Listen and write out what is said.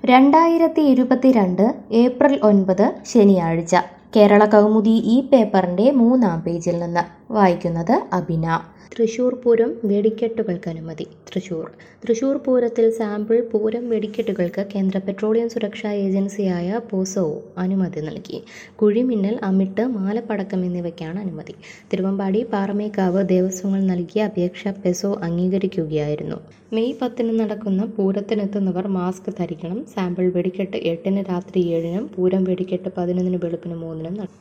രണ്ടായിരത്തി ഇരുപത്തിരണ്ട് ഏപ്രിൽ ഒൻപത് ശനിയാഴ്ച കേരള കൗമുദി ഈ പേപ്പറിന്റെ മൂന്നാം പേജിൽ നിന്ന് വായിക്കുന്നത് അബിന തൃശൂർ പൂരം വെടിക്കെട്ടുകൾക്ക് അനുമതി തൃശൂർ തൃശൂർ പൂരത്തിൽ സാമ്പിൾ പൂരം വെടിക്കെട്ടുകൾക്ക് കേന്ദ്ര പെട്രോളിയം സുരക്ഷാ ഏജൻസിയായ പോസോ അനുമതി നൽകി കുഴിമിന്നൽ അമിട്ട് മാലപ്പടക്കം എന്നിവയ്ക്കാണ് അനുമതി തിരുവമ്പാടി പാറമേക്കാവ് ദേവസ്വങ്ങൾ നൽകിയ അപേക്ഷ പെസോ അംഗീകരിക്കുകയായിരുന്നു മെയ് പത്തിന് നടക്കുന്ന പൂരത്തിനെത്തുന്നവർ മാസ്ക് ധരിക്കണം സാമ്പിൾ വെടിക്കെട്ട് എട്ടിന് രാത്രി ഏഴിനും പൂരം വെടിക്കെട്ട് പതിനൊന്നിന് വെളുപ്പിന് മൂന്നിനും നടക്കും